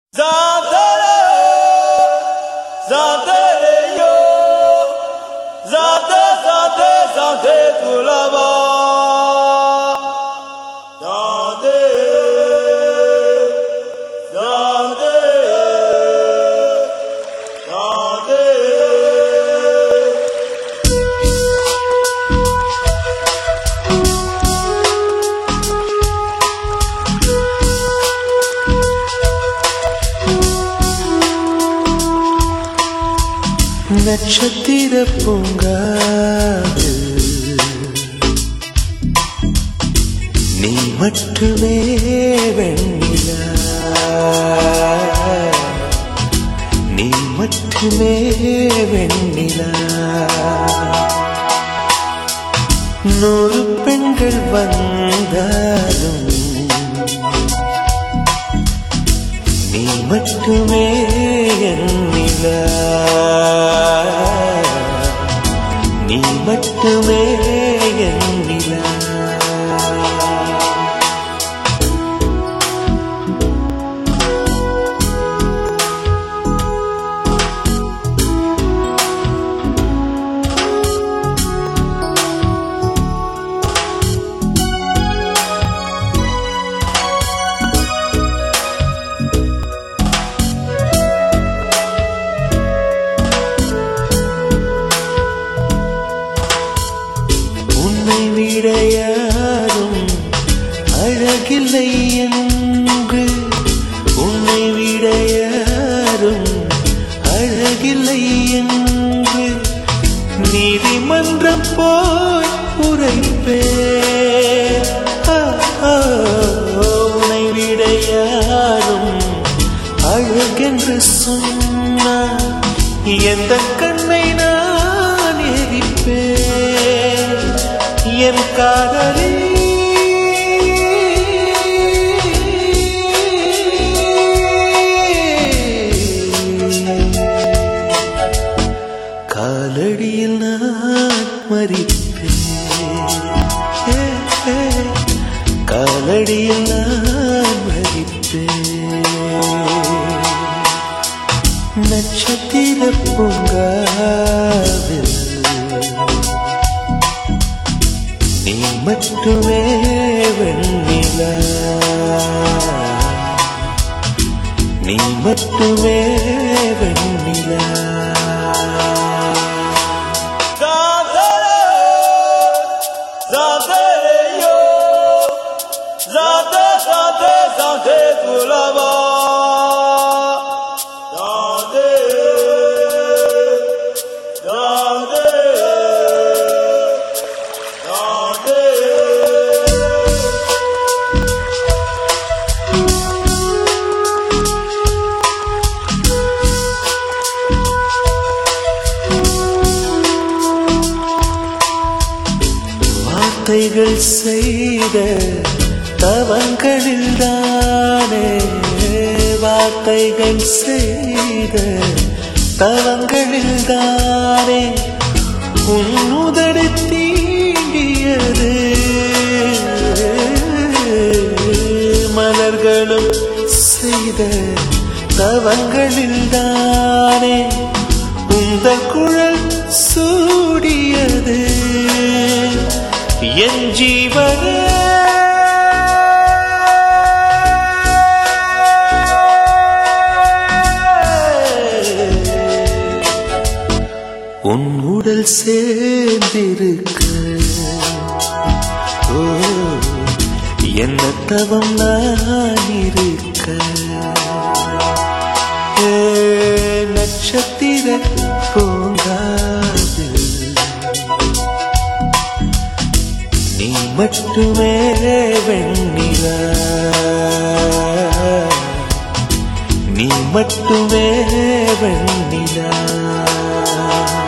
Zadele, zadele yo, zade zade zade kulaba, zade, zade, zade. நட்சத்திர பூங்காது நீ மட்டுமே வெண்ணிலா நீ மட்டுமே வெண்ணிலா நூறு பெண்கள் வந்தாலும் நீ மட்டுமே என் நிலா நீ மட்டுமே என் நிலா உன்னை விட யாரும் அழகில்லை என்று உன்னை விட யாரும் அழகில்லை என்று நீதிமன்றம் போய் உரைப்பே உன்னை விட யாரும் அழகென்று சொன்னார் எந்த கண்ணை நான் எரிப்பேன் என் காதலி காலடியில் நான் மறிப்பேன் ஏ, ஏ, காலடியில் நான் மறிப்பேன் நட்சத்திர பூங்காவில் நீ மட்டுமே வெண்ணிலா நீ மட்டுமே வெண்ணிலா Zadele, zadele yo, zade zade zade kulaba, zade, zade, zade. வார்த்தைகள் செய்த தவங்களில் தானே வார்த்தைகள் செய்த தவங்களில் தானே உன்னுதடு தீண்டியது மலர்களும் செய்த தவங்களில் தானே உந்த குழல் சூடியது என் ஜீவனே உன் உடல் சேர்ந்திருக்க ஓ என்ன தவம் நான் இருக்க ஏ, நட்சத்திர பூங்காது நீ மட்டுமே வெண்ணிலா நீ மட்டுமே வெண்ணிலா